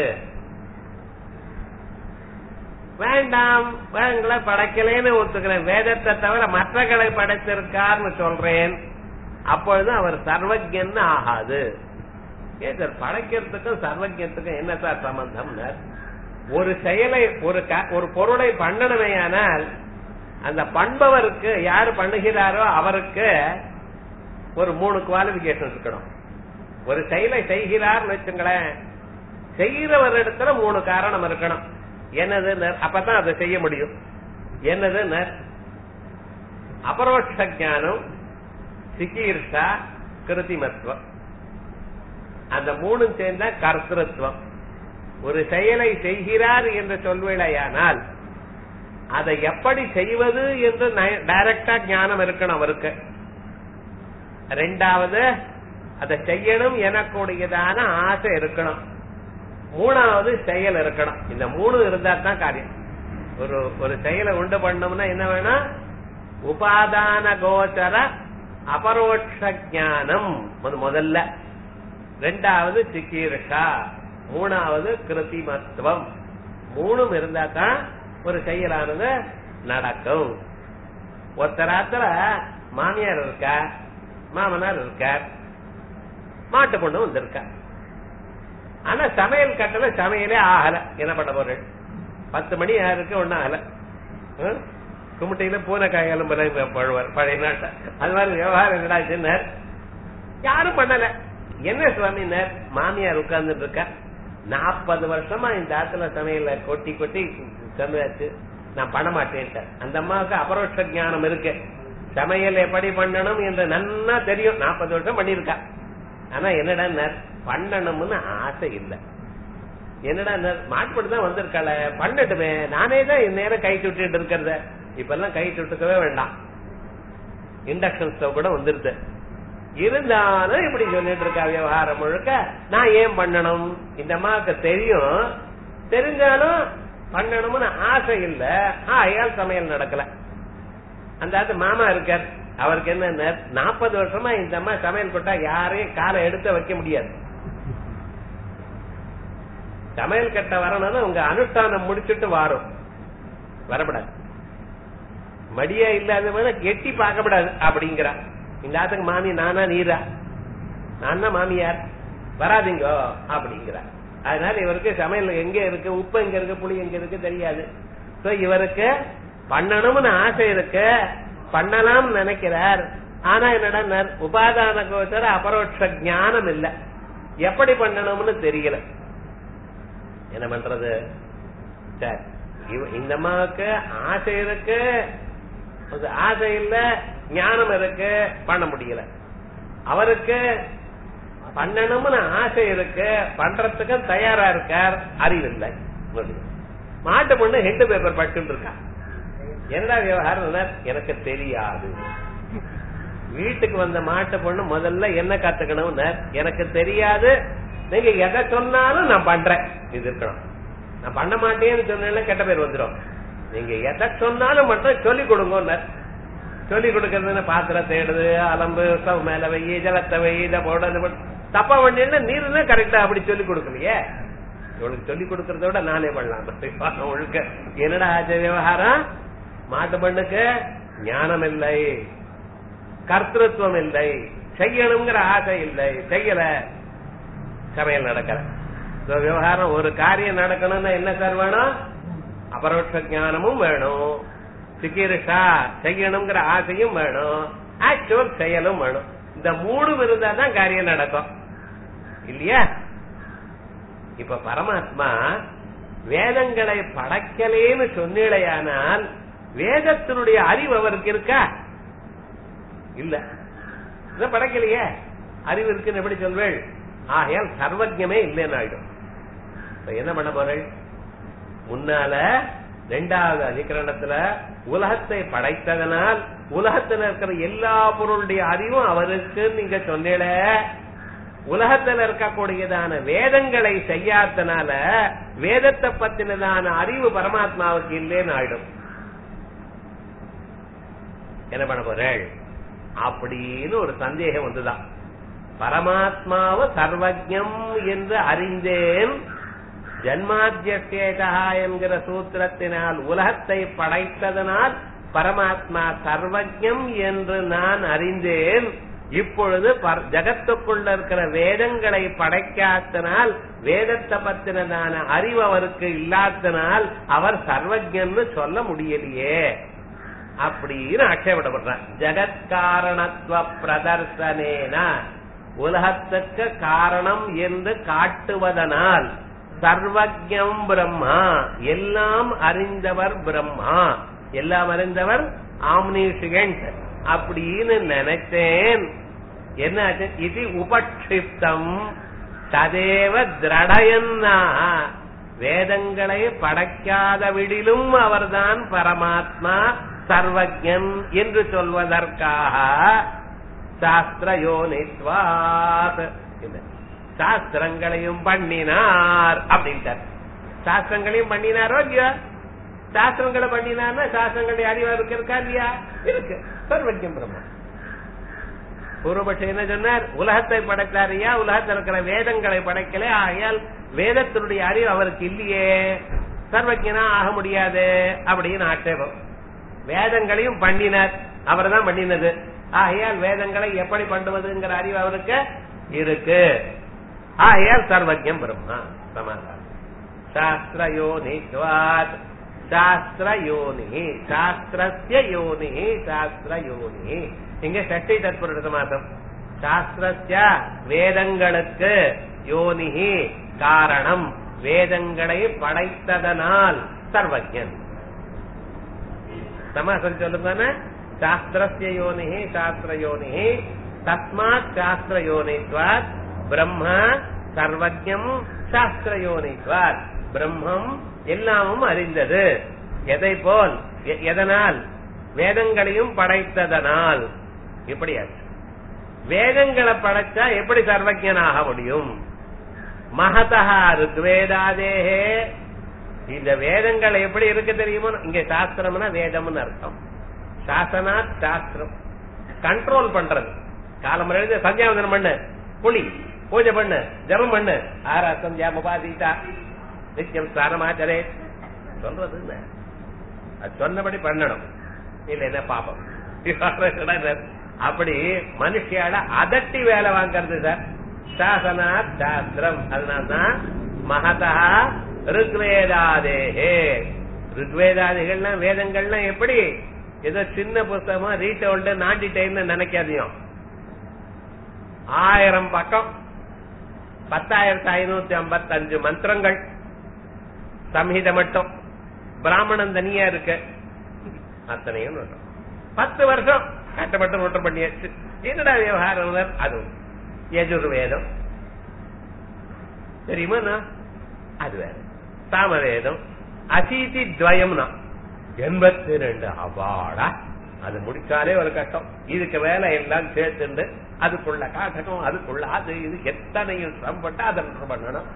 வேண்டாம் வேதங்களை படைக்கலேன்னு ஒத்துக்கிறேன் வேதத்தை தவிர மற்றகளை படைத்திருக்கார்னு சொல்றேன் அப்பொழுது அவர் சர்வஜன்னு ஆகாது ஏன் சார் படைக்கிறதுக்கும் சர்வஜத்துக்கும் என்ன சார் சம்பந்தம் ஒரு செயலை ஒரு க- ஒரு பொருளை பண்ணணுமேயானால் அந்த பண்பவருக்கு யாரு பண்ணுகிறாரோ அவருக்கு ஒரு மூணு குவாலிபிகேஷன் இருக்கணும் ஒரு செயலை செய்கிறார்னு வச்சுங்களேன் செய்கிறவரிடத்துல மூணு காரணம் இருக்கணும் என்னது அப்பதான் அதை செய்ய முடியும் என்னது அபரோட்ச ஞானம் சிகீர்ஷா கிருத்திமத்துவம் அந்த மூணும் சேர்ந்த கர்த்திருவம் ஒரு செயலை செய்கிறார் என்று சொல்வேளையானால் அதை எப்படி செய்வது என்று டைரக்டா ஞானம் இருக்கணும் அவருக்கு ரெண்டாவது அதை செய்யணும் எனக்கூடியதான ஆசை இருக்கணும் மூணாவது செயல் இருக்கணும் இந்த மூணு இருந்தா தான் காரியம் ஒரு ஒரு செயலை உண்டு பண்ணோம்னா என்ன வேணும் உபாதான கோச்சர அபரோட்ச ஞானம் அது முதல்ல ரெண்டாவது சிக்கீர்ஷா மூணாவது கிருத்திமத்துவம் மூணும் இருந்தா தான் ஒரு செயலானது நடக்கும் ஒருத்தராத்துல மாமியார் இருக்கா மாமனார் இருக்கார் மாட்டு பொண்ணு வந்திருக்கா ஆனா சமையல் கட்டல சமையலே ஆகல என்ன பண்ண போறேன் பத்து மணி யாருக்கு ஒன்னும் ஆகல ஹம்? கும்பிட்டையில பூனைக்காய் எலும்புல பழுவார் பழைய நாட்டை அது மாதிரி விவகாரம் என்னடாச்சுன்னு யாரும் பண்ணல என்ன சுவாமினர் மாமியார் உட்கார்ந்துட்டு இருக்கா நாற்பது வருஷமா இந்த ஆத்துல சமையல கொட்டி கொட்டி சமையாச்சு நான் பண்ண மாட்டேன்ட்டேன் அந்த அம்மாவுக்கு அபரோட்ச ஞானம் இருக்கு சமையல் எப்படி பண்ணணும் என்று நன்னா தெரியும் நாற்பது வருஷம் பண்ணிருக்கா ஆனா என்னடா பண்ணணும்னு ஆசை இல்ல என்னடா மாட்டுப்பட்டு தான் வந்திருக்காள பண்ணட்டுமே நானே தான் இந்நேரம் கை சுட்டுட்டு இருக்கிறத இப்ப எல்லாம் கை சுட்டுக்கவே வேண்டாம் இண்டக்ஷன் ஸ்டவ் கூட வந்துருது இருந்தாலும் இப்படி சொல்லிட்டு இருக்கா விவகாரம் முழுக்க நான் ஏன் பண்ணணும் இந்த அம்மாவுக்கு தெரியும் தெரிஞ்சாலும் பண்ணணும்னு ஆசை இல்ல ஆயால் சமையல் நடக்கல அந்த ஆத்து மாமா இருக்கார் அவருக்கு என்ன நாற்பது வருஷமா இந்த அம்மா சமையல் போட்டா யாரையும் காலை எடுத்து வைக்க முடியாது சமையல் கட்ட வரணும்னு உங்க அனுஷ்டானம் முடிச்சுட்டு வரும் வரப்படாது மடியா இல்லாதவன கெட்டி பார்க்கப்படாது அப்படிங்கிறா இந்த ஆத்துக்கு மாமி நானா நீரா நான் தான் மாமியார் வராதீங்க அப்படிங்கிறா அதனால இவருக்கு சமையல் எங்க இருக்கு உப்பு எங்க இருக்கு புளி எங்க இருக்கு தெரியாது சோ இவருக்கு பண்ணணும்னு ஆசை இருக்கு பண்ணலாம் நினைக்கிறார் ஆனா என்னடா உபாதான கோச்சர அபரோட்ச ஞானம் இல்ல எப்படி பண்ணணும்னு தெரியல என்ன பண்றது சரி இவ- இந்த அம்மாவுக்கு ஆசை இருக்கு அது ஆசை இல்ல ஞானம் இருக்கு பண்ண முடியல அவருக்கு பண்ணணும்னு ஆசை இருக்கு பண்றதுக்கு தயாரா இருக்கார் அறிவில்லை மாட்டு பொண்ணு ஹெண்டு பேப்பர் படிச்சுட்டு இருக்கா என்னடா விவகாரம் எனக்கு தெரியாது வீட்டுக்கு வந்த மாட்டு பொண்ணு முதல்ல என்ன கத்துக்கணும் எனக்கு தெரியாது நீங்க எதை சொன்னாலும் நான் பண்றேன் இது இருக்கணும் நான் பண்ண மாட்டேன்னு சொன்னா கெட்ட பேர் வந்துடும் நீங்க எதை சொன்னாலும் மட்டும் சொல்லி கொடுங்க சொல்லி கொடுக்கறதுன்னு பாத்திரம் தேடுது அலம்பு ஸ்டவ் மேல வை ஜலத்தை வை இதை போட இதை போடு. தப்பா பண்ணீங்கன்னா நீர் தான் கரெக்டா அப்படி சொல்லி கொடுக்கலையே இவளுக்கு சொல்லி கொடுக்கறத விட நானே பண்ணலாம் ஒழுக்க என்னடா ஆச்சு விவகாரம் மாட்டு பண்ணுக்கு ஞானம் இல்லை கர்த்தத்துவம் இல்லை செய்யணுங்கிற ஆசை இல்லை செய்யல சமையல் நடக்கல So, விவகாரம் ஒரு காரியம் நடக்கணும்னா என்ன சார் வேணும் அபரோட்ச ஞானமும் வேணும் சிக்கிரிஷா செய்யணுங்கிற ஆசையும் வேணும் ஆக்சுவல் செயலும் வேணும் இந்த மூணும் இருந்தா தான் காரியம் நடக்கும் இல்லையா இப்ப பரமாத்மா வேதங்களை படைக்கலேன்னு சொன்னீழையானால் வேதத்தினுடைய அறிவு அவருக்கு இருக்கா இல்ல இதை படைக்கலையே அறிவு இருக்குன்னு எப்படி சொல்வேள் ஆகையால் சர்வஜமே இல்லைன்னு ஆயிடும் இப்ப என்ன பண்ண போறேன் முன்னால ரெண்டாவது அதிகரணத்துல உலகத்தை படைத்ததனால் உலகத்துல இருக்கிற எல்லா பொருளுடைய அறிவும் அவருக்கு நீங்க சொன்னீல உலகத்துல இருக்கக்கூடியதான வேதங்களை செய்யாதனால வேதத்தை பத்தினதான அறிவு பரமாத்மாவுக்கு இல்லைன்னு ஆயிடும் என்ன பண்ண போறேள் அப்படின்னு ஒரு சந்தேகம் வந்துதான் பரமாத்மாவை சர்வஜம் என்று அறிந்தேன் ஜன்மாத்தியசேதா என்கிற சூத்திரத்தினால் உலகத்தை படைத்ததனால் பரமாத்மா சர்வஜம் என்று நான் அறிந்தேன் இப்பொழுது பர்- ஜகத்துக்குள்ள இருக்கிற வேதங்களை படைக்காதனால் வேதத்தை பத்தினதான அறிவு அவருக்கு இல்லாதனால் அவர் சர்வஜன்னு சொல்ல முடியலையே அப்படின்னு ஆட்சேபப்படுறான் ஜெகத்காரணத்துவ பிரதர்சனேன உலகத்துக்கு காரணம் என்று காட்டுவதனால் சர்வஜம் பிரம்மா எல்லாம் அறிந்தவர் பிரம்மா எல்லாம் அறிந்தவர் ஆம்னீஷியன்ட் அப்படின்னு நினைத்தேன் என்ன ஆச்சு? இது உபக்ஷிப்தம் ததேவ திரடயன்னா வேதங்களை படைக்காத விடிலும் அவர்தான் பரமாத்மா சர்வஜன் என்று சொல்வதற்காக சாஸ்திர யோனித்வாத் இல்ல. சாஸ்திரங்களையும் பண்ணினார் அப்படின்ட்டார் சாஸ்திரங்களையும் பண்ணினாரோ இல்லையா சாஸ்திரங்களை பண்ணினார்னா சாஸ்திரங்களுடைய அறிவா இருக்கு இருக்கா இல்லையா இருக்கு சர்வஜம் பிரம்மா பூர்வபட்சம் என்ன சொன்னார் உலகத்தை படைத்தாரியா உலகத்தில் இருக்கிற வேதங்களை படைக்கல ஆகையால் வேதத்தினுடைய அறிவு அவருக்கு இல்லையே சர்வஜனா ஆக முடியாது அப்படின்னு ஆட்சேபம் வேதங்களையும் பண்ணினார் அவர் தான் பண்ணினது ஆகையால் வேதங்களை எப்படி பண்ணுவதுங்கிற அறிவு அவருக்கு இருக்கு ஆகையால் சர்வஜம் பிரம்மா சமாதானம் சாஸ்திரயோனித்வாத் சாஸ்திரயோனி சாஸ்திரஸ்ய யோனி சாஸ்திரயோனி இங்க சஷ்டி தற்புருட சமாசம் சாஸ்திரஸ்ய வேதங்களுக்கு யோனிஹி காரணம் வேதங்களை படைத்ததனால் சர்வஜன் சமாசம் சொல்லுங்க சாஸ்திரஸ்ய யோனிஹி சாஸ்திர யோனிஹி தஸ்மாத் சாஸ்திர யோனித்வாத் பிரம்ம சர்வஜம் சாஸ்திர யோனித்வாத் பிரம்மம் எல்லாமும் அறிந்தது எதை போல் எ- எதனால் வேதங்களையும் படைத்ததனால் இப்படியாச்சு வேதங்களை படைச்சா எப்படி சர்வஜனாக முடியும் மகதா ருக்வேதாதேஹே இந்த வேதங்கள் எப்படி இருக்கு தெரியுமோ இங்க சாஸ்திரம்னா வேதம்னு அர்த்தம் சாசனாத் சாஸ்திரம் கண்ட்ரோல் பண்றது காலம் எழுத சந்தியாவந்தனம் பண்ணு புலி பூஜை பண்ணு ஜபம் பண்ணு ஆரா சந்தியா முபாதிதா நித்தியம் ஸ்நானமாச்சரே சொல்றது என்ன அது சொன்னபடி பண்ணணும் இல்லைன்னா பாப்பம் அப்படி மனுஷியால அதட்டி வேலை வாங்கறது சார் சாசனா சாஸ்திரம் அதனால்தான் மகதா ருக்வேதாதேஹே ருக்வேதாதிகள்லாம் வேதங்கள்லாம் எப்படி ஏதோ சின்ன புஸ்தகமா ரீட்டோல்டு நாட்டிட்டேன்னு நினைக்காதையும் ஆயிரம் பக்கம் பத்தாயிரத்தி ஐநூத்தி ஐம்பத்தி அஞ்சு மந்திரங்கள் சம்ஹித மட்டும் பிராமணன் தனியா இருக்கு அத்தனையும் நோட்டம் பத்து வருஷம் கட்டப்பட்டு நோட்டம் பண்ணியாச்சு என்னடா விவகாரம் அது யஜுர்வேதம் தெரியுமா அது வேற சாமவேதம் அசீதி துவயம்னா எண்பத்தி ரெண்டு அவாடா அது முடிச்சாலே ஒரு கஷ்டம் இதுக்கு வேலை எல்லாம் சேர்த்துண்டு அதுக்குள்ள காட்டணும் அதுக்குள்ள அது இது எத்தனையும் சம்பட்டு அதை பண்ணணும்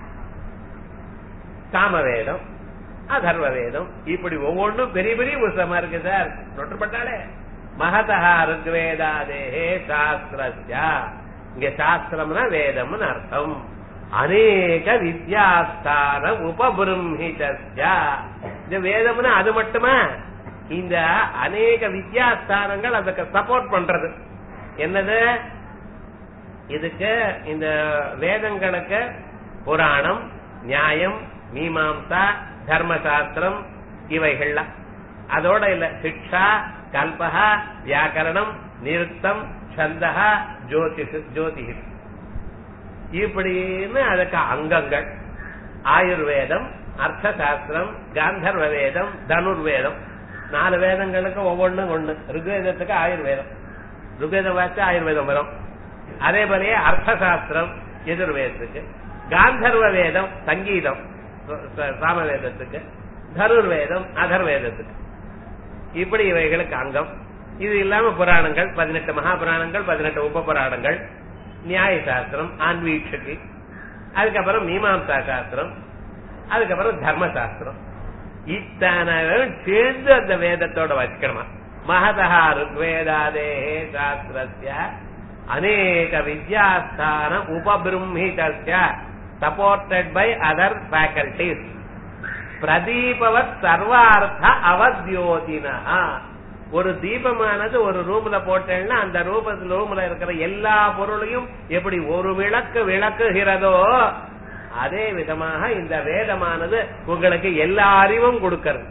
சாமவேதம் அதர்வ வேதம் இப்படி ஒவ்வொன்றும் பெரிய பெரிய புஸ்தகமா இருக்கு சார் நொட்டுப்பட்டாலே மகதா ருக்வேதாதேஹே சாஸ்திரஸ்யா இங்க சாஸ்திரம்னா வேதம்னு அர்த்தம் அநேக வித்யாஸ்தான உபபிரம்ஹிதஸ்யா இந்த வேதம்னா அது மட்டுமா இந்த அநேக வித்யாஸ்தானங்கள் அதுக்கு சப்போர்ட் பண்றது என்னது இதுக்கு இந்த வேதங்களுக்கு புராணம் நியாயம் மீமாம்சா தர்மசாஸ்திரம் இவைகள்லாம் அதோட இல்ல சிக்ஷா கல்பகா வியாக்கரணம் நிருத்தம் சந்தகா ஜோதிஷ் ஜோதிஷ் இப்படின்னு அதுக்கு அங்கங்கள் ஆயுர்வேதம் அர்த்தசாஸ்திரம் காந்தர்வ வேதம் தனுர்வேதம் நாலு வேதங்களுக்கு ஒவ்வொன்றும் ஒண்ணு ருக்வேதத்துக்கு ஆயுர்வேதம் ருக்வேதம் வாச்சு ஆயுர்வேதம் வரும் அதே போலயே அர்த்தசாஸ்திரம் எதிர்வேதத்துக்கு காந்தர்வ வேதம் சங்கீதம் சாமவேதத்துக்கு தனுர்வேதம் அதர்வேதத்துக்கு இப்படி இவைகளுக்கு அங்கம் இது இல்லாம புராணங்கள் பதினெட்டு மகாபுராணங்கள் பதினெட்டு உப புராணங்கள் நியாய சாஸ்திரம் ஆன்வீட்சகி அதுக்கப்புறம் மீமாம்சா சாஸ்திரம் அதுக்கப்புறம் தர்ம சாஸ்திரம் இத்தனை சேர்ந்து அந்த வேதத்தோட வச்சுக்கணுமா மகதா ருக்வேதாதே சாஸ்திரஸ்ய அநேக வித்யாஸ்தான உபபிரம்ஹிதஸ்ய சப்போர்டட் பை அதர் ஃபேக்கல்டிஸ் பிரதீபவத் சர்வார்த்த அவத்யோதினா ஒரு தீபமானது ஒரு ரூம்ல போட்டேன்னா அந்த ரூபத்துல ரூம்ல இருக்கிற எல்லா பொருளையும் எப்படி ஒரு விளக்கு விளக்குகிறதோ அதே விதமாக இந்த வேதமானது உங்களுக்கு எல்லா அறிவும் கொடுக்கிறது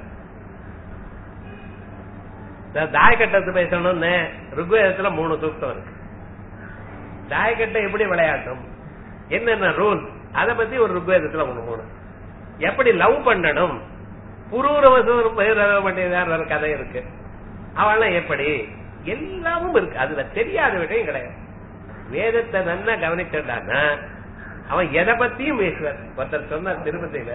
தாயக்கட்டத்து பேசணும்னு ருக்வேதத்துல மூணு சூக்தம் இருக்கு தாயக்கட்டை எப்படி விளையாட்டும் என்னென்ன ரூல் அதை பத்தி ஒரு ருக்வேதத்துல ஒண்ணு மூணு எப்படி லவ் பண்ணணும் புரூரவசம் கதை இருக்கு அவெல்லாம் எப்படி எல்லாமும் இருக்கு அதுல தெரியாத விஷயம் கிடையாது வேதத்தை நல்லா கவனிச்சிருந்தான்னா அவன் எதை பத்தியும் பேசுவார் ஒருத்தர் சொன்னார் திருப்பதியில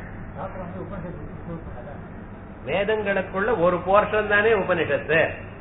வேதங்களுக்குள்ள ஒரு போர்ஷன் தானே Upanishad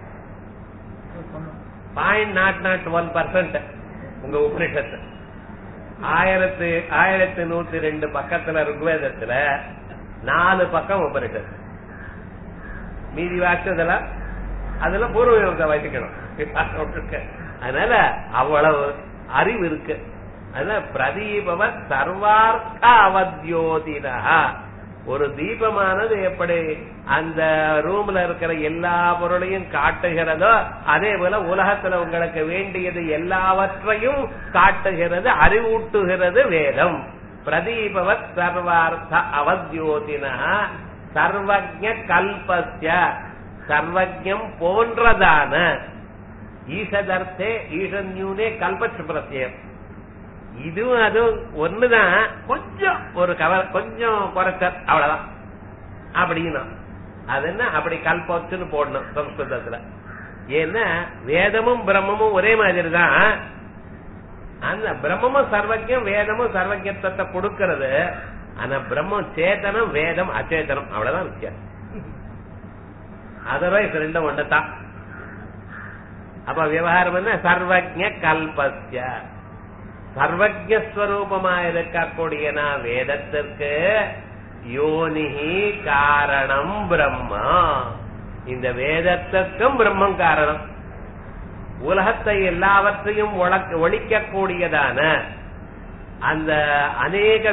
point naught naught one percent உங்க உபனிஷத்து ஆயிரத்து ஆயிரத்தி நூத்தி ரெண்டு பக்கத்துல ருக்வேதத்துல நாலு பக்கம் உபனிஷத்து மீதி வாக்குதெல்லாம் அதுல பூர்வ வச்சுக்கணும் அதனால அவ்வளவு அறிவு இருக்கு அதனால பிரதீபவ சர்வார்த்த அவத்யோதினா ஒரு தீபமானது எப்படி அந்த ரூம்ல இருக்கிற எல்லா பொருளையும் காட்டுகிறதோ அதே போல உலகத்துல உங்களுக்கு வேண்டியது எல்லாவற்றையும் காட்டுகிறது அறிவூட்டுகிறது வேதம் பிரதீபவத் சர்வார்த்த அவத்யோதினா சர்வஜ கல்பஸ்ய சர்வஜம் போன்றதான ஈசதர்த்தே ஈசன்யூனே கல்பச்சு பிரத்யம் இதுவும் அதுவும் ஒண்ணுதான் கொஞ்சம் ஒரு கவர் கொஞ்சம் குறைச்சல் அவ்வளவுதான் அப்படின்னா அது என்ன அப்படி கல்பச்சுன்னு போடணும் சம்ஸ்கிருதத்துல ஏன்னா வேதமும் பிரம்மமும் ஒரே மாதிரி தான் அந்த பிரம்மமும் சர்வஜம் வேதமும் சர்வஜத்துவத்தை கொடுக்கிறது ஆனா பிரம்மம் சேத்தனம் வேதம் அச்சேதனம் அவ்வளவுதான் வித்தியாசம் அதர்வைஸ் ரெண்டும் ஒண்ணுதான் அப்ப விவகாரம் என்ன சர்வஜ கல்பஸ்ய சர்வஜஸ்வரூபமா இருக்கக்கூடிய நான் வேதத்திற்கு யோனிஹி காரணம் பிரம்மா இந்த வேதத்திற்கும் பிரம்மம் காரணம் உலகத்தை எல்லாவற்றையும் ஒழிக்கக்கூடியதான அந்த அநேக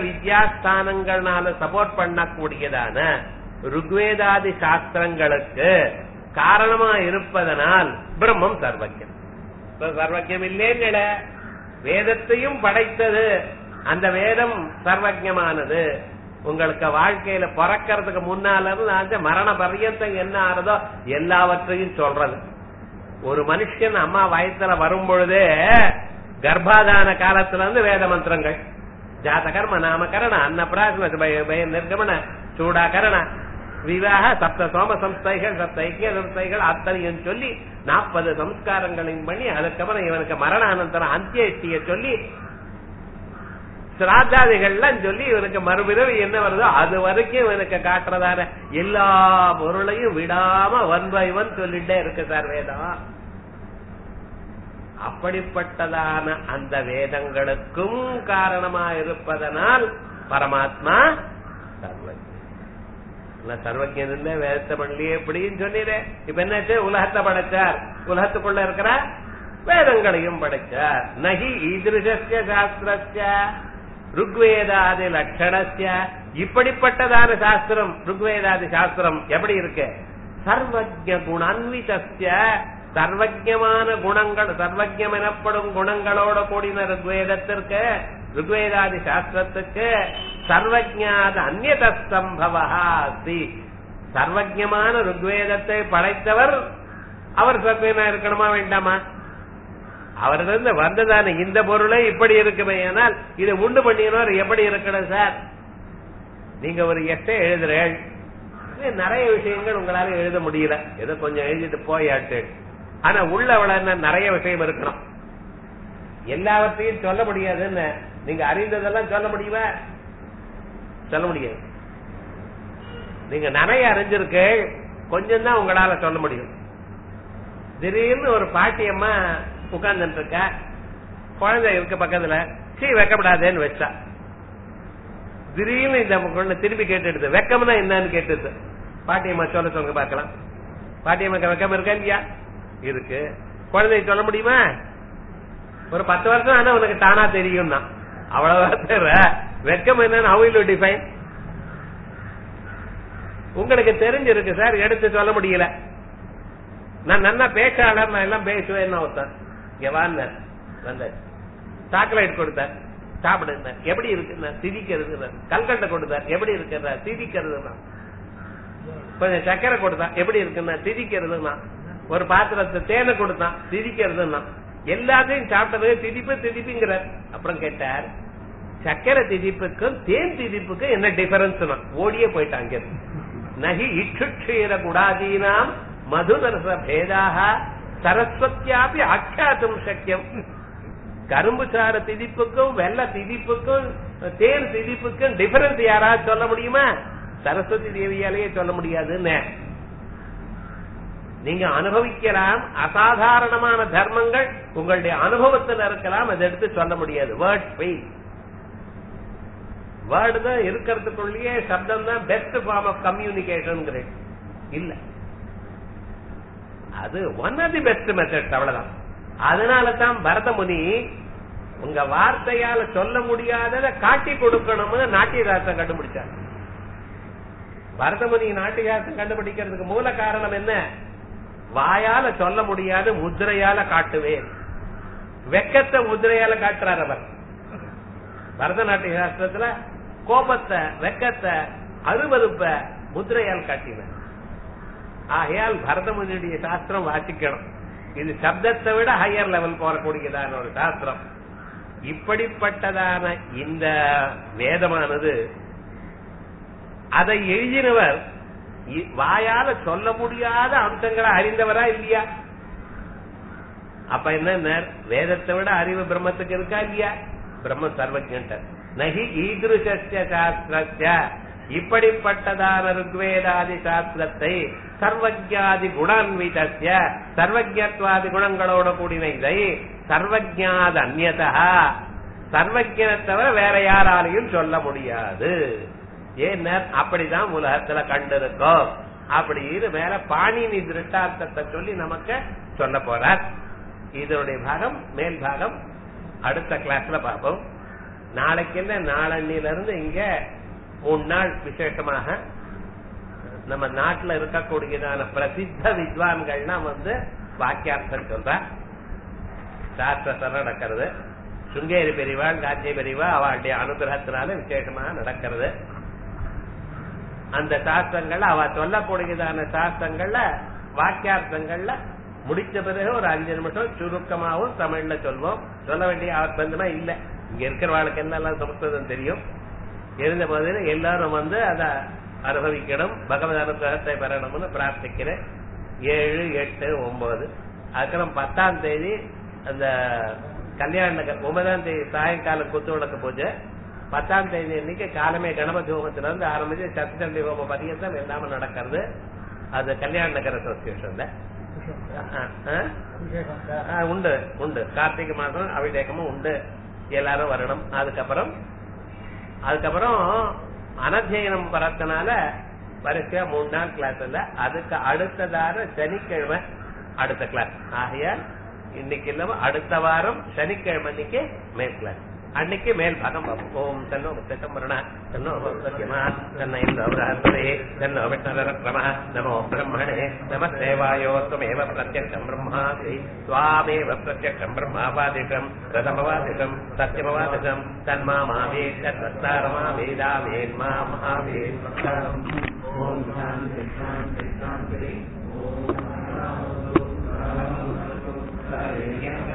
வித்யாஸ்தானங்கள்னால சப்போர்ட் பண்ணக்கூடியதான ருக்வேதாதி சாஸ்திரங்களுக்கு காரணமா இருப்பதனால் பிரம்மம் சர்வஜம் இப்ப சர்வஜம் இல்லைன்னு வேதத்தையும் படைத்தது அந்த வேதம் சர்வஜமானது உங்களுக்கு வாழ்க்கையில பிறக்கிறதுக்கு முன்னால இருந்து அந்த மரண பர்யந்தம் என்ன ஆறதோ எல்லாவற்றையும் சொல்றது ஒரு மனுஷன் அம்மா வயத்துல வரும் பொழுதே கர்ப்பாதான காலத்துல இருந்து வேத மந்திரங்கள் ஜாதகர்ம நாமகரண அன்னபிராசன பய- பய நிர்கமன சூடாகரண விவாக சப்த சோம சம்ஸ்தைகள் சப்த ஐக்கிய சம்ஸ்தைகள் அத்தனையும் சொல்லி நாற்பது சம்ஸ்காரங்களையும் பண்ணி அதுக்கப்புறம் இவனுக்கு மரணானந்தரம் அந்தியஷ்டிய சொல்லி சிராதாதிகள்லாம் சொல்லி இவனுக்கு மறுபிறவி என்ன வருதோ அது வரைக்கும் இவனுக்கு காட்டுறதான எல்லா பொருளையும் விடாம ஒன் பை ஒன் சொல்லிட்டே இருக்கு சார் வேதம் அப்படிப்பட்டதான அந்த வேதங்களுக்கும் காரணமா இருப்பதனால் பரமாத்மா சர்வஜன் இல்ல சர்வஜன் இல்ல வேதத்தை பண்ணலையே எப்படின்னு சொன்னீரே இப்ப என்னாச்சு உலகத்தை படைச்சார் உலகத்துக்குள்ள இருக்கிற வேதங்களையும் படைச்சார் நகி ஈதிருஷஸ்ய சாஸ்திரஸ்ய ருக்வேதாதி லட்சணஸ்ய இப்படிப்பட்டதான சாஸ்திரம் ருக்வேதாதி சாஸ்திரம் எப்படி இருக்கு சர்வஜ குணான்விதஸ்ய சர்வஜமான குணங்கள் சர்வஜம் எனப்படும் குணங்களோட கூடின ருக்வேதத்திற்கு ருக்வேதாதி சாஸ்திரத்துக்கு சர்வஜாத அந்நியத சம்பவா அஸ்தி சர்வஜமான ருக்வேதத்தை படைத்தவர் அவர் சர்வஜனா இருக்கணுமா வேண்டாமா அவரிலிருந்து வந்ததான இந்த பொருளை இப்படி இருக்குமே ஆனால் இதை உண்டு பண்ணினவர் எப்படி இருக்கணும் சார் நீங்க ஒரு எட்டை எழுதுறேன் இது நிறைய விஷயங்கள் உங்களால எழுத முடியல ஏதோ கொஞ்சம் எழுதிட்டு போயாட்டு ஆனா உள்ள அவ்வளவு நிறைய விஷயம் இருக்கணும் எல்லாவற்றையும் சொல்ல முடியாதுன்னு நீங்க அறிந்ததெல்லாம் சொல்ல முடியுமா சொல்ல முடியாது நீங்க நிறைய அறிஞ்சிருக்கு கொஞ்சம் தான் உங்களால சொல்ல முடியும் திடீர்னு ஒரு பாட்டியம்மா உட்கார்ந்துட்டு இருக்க குழந்தை இருக்க பக்கத்துல சீ வைக்கப்படாதேன்னு வச்சா திடீர்னு இந்த குழந்தை திருப்பி கேட்டுடுது வெக்கம்னா என்னன்னு கேட்டுது பாட்டியம்மா சொல்ல சொல்லுங்க பார்க்கலாம் பாட்டியம்மாக்கு வெக்கம் இருக்கா இல்லையா இருக்கு குழந்தைக்கு சொல்ல முடியுமா ஒரு பத்து வருஷம் ஆனா உனக்கு தானா தெரியும் தான் அவ்வளவுதான் தவிர வெக்கம் என்னன்னு how will you define உங்களுக்கு தெரிஞ்சிருக்கு சார் எடுத்து சொல்ல முடியல நான் நல்லா பேச்சாளர் நான் எல்லாம் பேசுவேன் ஒருத்தன் இங்க வாங்க வந்த சாக்லேட் கொடுத்தார் சாப்பிடுங்க எப்படி இருக்குன்னா சிரிக்கிறது கல்கண்டை கொடுத்தார் எப்படி இருக்குன்னா சிரிக்கிறதுனா கொஞ்சம் சக்கரை கொடுத்தா எப்படி இருக்குன்னா சிரிக்கிறதுனா ஒரு பாத்திரத்தை தேனை கொடுத்தான் சிரிக்கிறதுனா எல்லாத்தையும் சாப்பிட்டது திதிப்பு திதிப்புங்கிறார் அப்புறம் கேட்டார் சக்கரை திதிப்புக்கும் தேன் திதிப்புக்கும் என்ன டிஃபரன்ஸ் ஓடியே போயிட்டாங்க நகி இச்சுட்சீர குடாதீனாம் மதுதரச பேதாக சரஸ்வத்தியாபி ஆக்கியாத்தும் சக்கியம் கரும்பு சார திதிப்புக்கும் வெள்ள திதிப்புக்கும் தேன் திதிப்புக்கும் டிஃபரன்ஸ் யாராவது சொல்ல முடியுமா சரஸ்வதி தேவியாலேயே சொல்ல முடியாதுன்னு நீங்க அனுபவிக்கலாம் அசாதாரணமான தர்மங்கள் உங்களுடைய அனுபவத்தில் இருக்கலாம் அதை எடுத்து சொல்ல முடியாது வேர்ட் ஸ்பீச் வேர்டு தான் இருக்கிறதுக்குள்ளேயே சப்தம் தான் பெஸ்ட் ஃபார்ம் ஆஃப் கம்யூனிகேஷன் இல்ல அது one of the best methods அவ்வளவுதான் அதனால தான் பரத முனி உங்க வார்த்தையால சொல்ல முடியாததை காட்டி கொடுக்கணும்னு நாட்டியதாசம் கண்டுபிடிச்சார் பரதமுனி நாட்டியாசம் கண்டுபிடிக்கிறதுக்கு மூல காரணம் என்ன வாயால சொல்ல முடியாத முத்திரையால காட்டுவேன் வெக்கத்தை முத்திரையால காட்டுறார் அவர் பரதநாட்டிய சாஸ்திரத்துல கோபத்தை வெக்கத்தை அருவருப்ப முத்திரையால் காட்டினார் ஆகையால் பரதமுனியுடைய சாஸ்திரம் வாசிக்கணும் இது சப்தத்தை விட ஹையர் லெவல் போறக்கூடியதான ஒரு சாஸ்திரம் இப்படிப்பட்டதான இந்த வேதமானது அதை எழுதினவர் இ- வாயால சொல்ல முடியாத அம்சங்களை அறிந்தவரா இல்லையா அப்ப என்ன வேதத்தை விட அறிவு பிரம்மத்துக்கு இருக்கா இல்லையா பிரம்ம சர்வஜன்ட்ட நகி ஈதிருஷஸ்ய சாஸ்திரஸ்ய இப்படிப்பட்டதான ருக்வேதாதி சாஸ்திரத்தை சர்வஜாதி குணான்விதஸ்ய சர்வஜத்வாதி குணங்களோட கூடின இதை சர்வஜாத அந்நதா சர்வஜனை தவிர வேற யாராலையும் சொல்ல முடியாது ஏன்னா அப்படிதான் உலகத்துல கண்டிருக்கோம் அப்படின்னு மேல பாணினி திருஷ்டார்த்தத்தை சொல்லி நமக்கு சொல்ல போறார் இதனுடைய பாகம் மேல் பாகம் அடுத்த கிளாஸ்ல பார்ப்போம் நாளைக்கு என்ன நாளன்னில இருந்து இங்க மூணு நாள் விசேஷமாக நம்ம நாட்டுல இருக்கக்கூடியதான பிரசித்த வித்வான்கள்னா வந்து வாக்கியார்த்தம் சொல்ற சாஸ்திரத்தில் நடக்கிறது சுங்கேரி பெரியவாள் காஞ்சி பெரியவா அவளுடைய அனுகிரகத்தினால விசேஷமா நடக்கிறது அந்த சாஸ்திரங்கள்ல அவ சொல்லக்கூடியதான சாஸ்திரங்கள்ல வாக்கியார்த்தங்கள்ல முடிச்ச பிறகு ஒரு அஞ்சு நிமிஷம் சுருக்கமாவும் தமிழ்ல சொல்வோம் சொல்ல வேண்டிய அவர்த்தமா இல்ல இங்க இருக்கிறவாளுக்கு என்னெல்லாம் சமஸ்கிருதம் தெரியும் இருந்த போதிலும் எல்லாரும் வந்து அத அனுபவிக்கணும் பகவத் அனுகிரகத்தை பெறணும்னு பிரார்த்திக்கிறேன் ஏழு எட்டு ஒன்பது அதுக்கப்புறம் பத்தாம் தேதி அந்த கல்யாண நகர் ஒன்பதாம் தேதி சாயங்காலம் குத்து விளக்கு பூஜை பத்தாம் தேதி அன்னைக்கு காலமே கணபதி ஹோமத்துல இருந்து ஆரம்பிச்சு சத்துச்சண்டி ஹோம பரியந்தம் எல்லாமே நடக்கிறது அது கல்யாண நகர் அசோசியேஷன்ல உண்டு உண்டு கார்த்திகை மாதம் அபிஷேகமும் உண்டு எல்லாரும் வரணும் அதுக்கப்புறம் அதுக்கப்புறம் அனத்தியனம் வரதுனால வரிசையா மூணு நாள் கிளாஸ் இல்ல அதுக்கு அடுத்ததான சனிக்கிழமை அடுத்த கிளாஸ் ஆகையால் இன்னைக்கு இல்லாம அடுத்த வாரம் சனிக்கிழமை அன்னைக்கு மேல் கிளாஸ் அன்னைக்கு மேல் பாகம் பார்ப்போம் ஓம் தன்னோ முத்தம் மரண தன்னோ சத்யமா தன்ன இந்திரே தன்னோ விஷ்ணரக்ரம நமோ பிரம்மணே நம தேவாயோ துமேவ பிரத்யக்ஷம் பிரம்மாசி சுவாமேவ பிரத்யக்ஷம் பிரம்மாபாதிஷம் பிரதமவாதிஷம் சத்யமவாதிஷம் தன்மாமாவே தத்தாரமாவேதாவேன்மா மகாவே ஓம் சாந்தி சாந்தி சாந்தி ஓம்